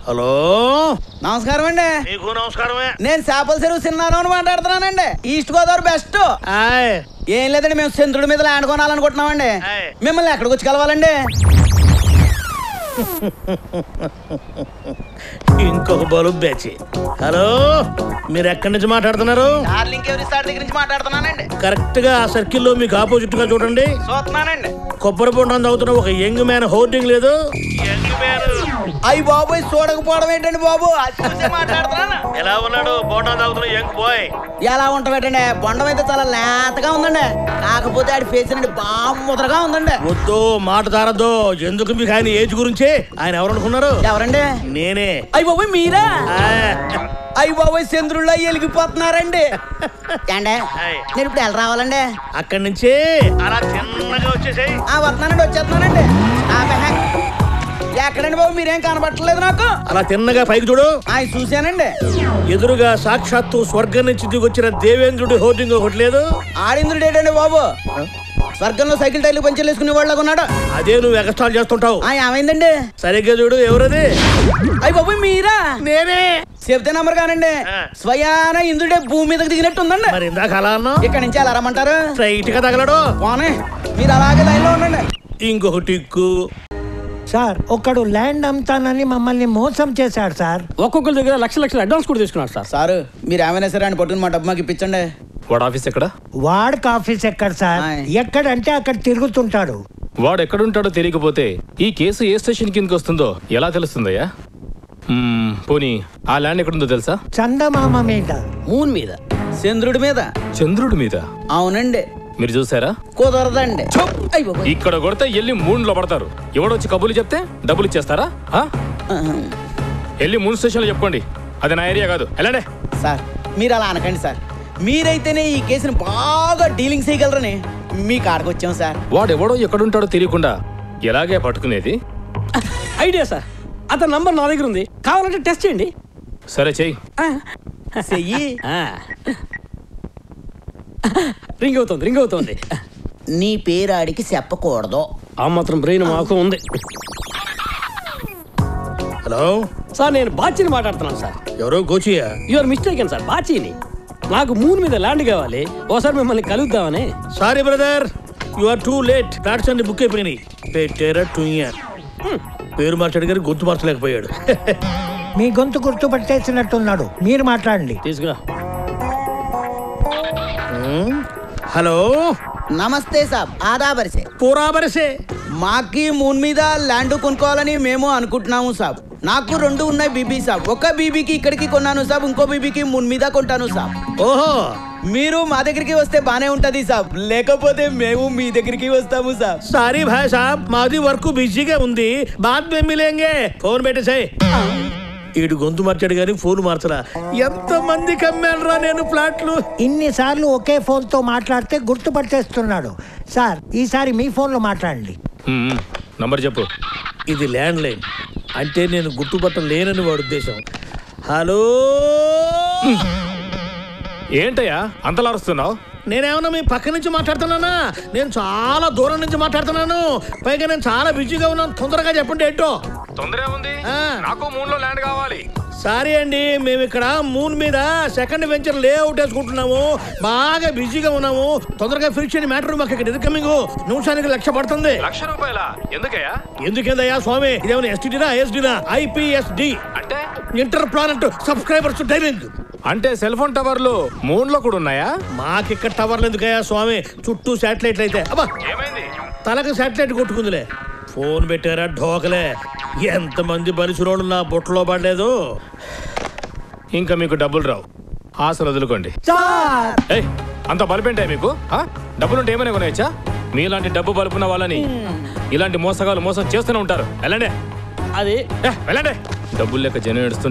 Hello నమస్కారం అండి నీకు నమస్కారమే నేను చేపల చెరువు సిన్నారావు మాట్లాడుతున్నానండి ఈస్ట్ గోదావరి బెస్ట్ ఆయ్ ఏం లేదండి మేము చంద్రుడి మీద ల్యాండ్ కొనాలనుకుంటున్నామండి ఆయ్. మిమ్మల్ని ఎక్కడికి వచ్చి కలవాలండి ఇంకొక బలు బ్యాచ్ హలో మీరు ఎక్కడి నుంచి మాట్లాడుతున్నారు డార్లింగ్ ఎవరి సార్ దగ్గర నుంచి మాట్లాడుతున్నానండి కరెక్ట్ గా ఆ సర్కిల్లో మీకు ఆపోజిట్ గా చూడండి చూస్తున్నానండి కొబ్బరి బొండం తాగుతున్న ఒక యంగ్ మ్యాన్ హోర్డింగ్ లేదు యంగ్ మ్యాన్ అయ్యి బాబోయ్ చూడకపోవడం ఏంటండి బాబు అది చూసే మాట్లాడుతున్నాను ఎలా ఉన్నాడు బొండం తాగుతున్న యంగ్ బాయ్ ఎలా ఉంటావేటండి బొండం అయితే చాలా లేతగా ఉందండి కాకపోతే ఆడి ఫేస్ అండి బాగా ముద్రగా ఉందండి వద్దు మాట తారద్దు ఎందుకు మీకు ఆయన ఏజ్ గురించి ఆయన ఎవరు అనుకున్నారు ఎవరండి నేనే అయ్యి బాబోయ్ మీరా ఆ, అయ్యి బాబోయ్ చంద్రుల్లో వెలిగిపోతున్నారండి ఏండే ఆయ్. నేను ఇప్పుడు ఎలా రావాలండి అక్కడి నుంచి అలా చిన్నగా వచ్చేసాయి ఆ వస్తున్నానండి వచ్చేస్తున్నానండి ఆపే. ఎక్కడండి బాబు మీరేం కనబట్టలేదు నాకు అలా తిన్నగా పైకి చూడు ఆయన చూశానండి ఎదురుగా సాక్షాత్తు స్వర్గం నుంచి దిగొచ్చిన దేవేంద్రుడి హోర్డింగ్ ఒకటి లేదు ఆడింద్రుడు ఏంటండి బాబు స్వర్గంలో సైకిల్ టైర్లు పంచర్లు వేసుకునే వాళ్ళగా ఉన్నాడు అదే నువ్వు ఎగస్ట్రాల్ చేస్తుంటావు ఆ ఏమైందండి సరిగ్గా చూడు ఎవరది అయ్యి బాబు మీరా నేనే చెప్తే నమ్మరు కానండి ఆ. స్వయాన ఇంద్రుడే భూమి మీదకి దిగినట్టు ఉందండి మరి ఇందాక అలా అన్నావు ఇక్కడ నుంచి ఎలా రమ్మంటారు స్ట్రైట్ గా తగలడు పోనీ మీరు అలాగే లైన్లో ఉండండి ఇంకొక టిక్కు సార్ ఒకడు ల్యాండ్ అమ్ముతానని మమ్మల్ని మోసం చేశాడు సార్ ఒక్కొక్కరి దగ్గర లక్ష లక్షల అడ్వాన్స్ కూడా తీసుకున్నారు సార్ సారు మీరు ఏమైనా సరే అని పట్టుకుని మా డబ్బు మాకు ఇప్పించండి వాడు ఆఫీస్ ఎక్కడ వాడికి ఆఫీస్ ఎక్కడ సార్ ఆయ్. ఎక్కడంటే అక్కడ తిరుగుతుంటాడు వాడు ఎక్కడుంటాడో తెలియకపోతే ఈ కేసు ఏ స్టేషన్ కిందకి వస్తుందో ఎలా తెలుస్తుందయ్యా మ్మ్, పోనీ ఆ ల్యాండ్ ఎక్కడుందో తెలుసా చందమామ మీద మూన్ మీద చంద్రుడి మీద చంద్రుడి మీద అవునండి మీరు చూసారా కుదరదండి అయ్యి బాబోయ్. ఇక్కడ కొడితే వెళ్ళి మూన్లో పడతారు ఎవడొచ్చి కబుర్లు చెప్తే డబ్బులు ఇచ్చేస్తారా ఆ? ఆహా. వెళ్ళి మూన్ స్టేషన్లో చెప్పుకోండి అది నా ఏరియా కాదు వెళ్ళండి సార్ మీరు అలా అనకండి సార్ మీరైతేనే ఈ కేసుని బాగా డీలింగ్ చేయగలరని మీ కాడకు వచ్చాం సార్ వాడు ఎవడో ఎక్కడుంటాడో తెలియకుండా ఎలాగే పట్టుకునేది ఐడియా సార్ అతని నంబర్ నా దగ్గర ఉంది కావాలంటే టెస్ట్ చేయండి సరే చెయ్యి చెయ్యి రింగ్ అవుతుంది రింగ్ అవుతుంది నీ పేరు ఆడికి చెప్పకూడదు ఆ మాత్రం బ్రెయిన్ మాకు ఉంది హలో సార్ నేను బాచీని మాట్లాడుతున్నాను సార్ ఎవరో కోచియా యువర్ మిస్టేక్ సార్ బాచీని నాకు మూన్ మీద ల్యాండ్ కావాలి ఓసారి మిమ్మల్ని కలుద్దామని sorry brother you are too late flats అన్ని బుక్ అయిపోయినాయి పెట్టారా టూయా పేరు మార్చాడు గారు గొంతు మార్చలేకపోయాడు మీ గొంతు గుర్తు పట్టేసినట్టున్నాడు మీరు మాట్లాడండి తీసుకురా హలో నమస్తే సాబ్ ఆదాబరిసే పూరా బరసే మాకి మూన్ మీద ల్యాండ్ కొనుక్కోవాలని మేము అనుకుంటున్నాము సాబ్ నాకు రెండు ఉన్నాయి బీబీ సాబ్ ఒక బీబీకి ఇక్కడికి కొన్నాను సాబ్ ఇంకో బీబీకి మూన్ మీద కొంటాను సాబ్ ఓహో మీరు మా దగ్గరికి వస్తే బానే ఉంటది సాబ్ లేకపోతే మేము మీ దగ్గరికి వస్తాము సాబ్ సారీ భాయ్ సాబ్ మాది వర్క్ బిజీగా ఉంది బాద్ మే మిలేంగే ఫోన్ పెట్టేసాయి ఈడు గొంతు మార్చాడు కానీ ఫోన్ మార్చరా ఎంత మందికి అమ్మానురా నేను ఫ్లాట్లు ఇన్నిసార్లు ఒకే ఫోన్ తో మాట్లాడితే గుర్తు పట్టేస్తున్నాడు సార్ ఈసారి మీ ఫోన్ లో మాట్లాడండి మ్మ్, నంబర్ చెప్పు ఇది ల్యాండ్ లైన్ అంటే నేను గుర్తుపట్ట లేనని వాడు ఉద్దేశం హలో ఏంటయ్యా అంతలా అరుస్తున్నావు నేనేమన్నా మీ పక్క నుంచి మాట్లాడుతున్నానా నేను చాలా దూరం నుంచి మాట్లాడుతున్నాను పైగా నేను చాలా బిజీగా ఉన్నాను తొందరగా చెప్పండి ఏంటో తొందర ఉంది ఆ. నాకు మూన్ లో ల్యాండ్ కావాలి సారీ అండి మేము ఇక్కడ మూన్ మీద సెకండ్ వెంచర్ లేఅవుట్ వేసుకుంటున్నాము బాగా బిజీగా ఉన్నాము తొందరగా ఫినిష్ చేయని మ్యాటర్ మాకు ఇక్కడ ఇన్కమింగ్ నిమిషానికి లక్ష పడుతుంది లక్ష రూపాయల ఎందుకయ్యా ఎందుకేందయ్యా స్వామి ఇదేమైనా ఎస్టీడీనా ఎస్డీనా ఐపీఎస్డి అంటే ఇంటర్ ప్లానెట్ సబ్స్క్రైబర్స్ డైలింగ్ అంటే సెల్ ఫోన్ టవర్లు మూన్ లో కూడా ఉన్నాయా మాకిక్కడ టవర్లు ఎందుకయ్యా స్వామి చుట్టూ శాటిలైట్లు అయితే అబ్బా ఏమైంది తలకు శాటిలైట్ కొట్టుకుందిలే ఫోన్ పెట్టారా ఢోకలే ఎంతమంది బలిసిరోళ్ళు నా బుట్టలో పడలేదు ఇంకా మీకు డబ్బులు రావు ఆశలు వదులుకోండి సార్ ఏయ్ అంత బలిపేంటాయి మీకు ఆ? డబ్బులుంటే ఏమైనా కొనేయచ్చా మీలాంటి డబ్బు బలుపున్న వాళ్ళని ఇలాంటి మోసగాలు మోసం చేస్తూనే ఉంటారు వెళ్ళండి అది ఏ, వెళ్ళండి డబ్బులు లెక్క జనం ఏడుస్తూ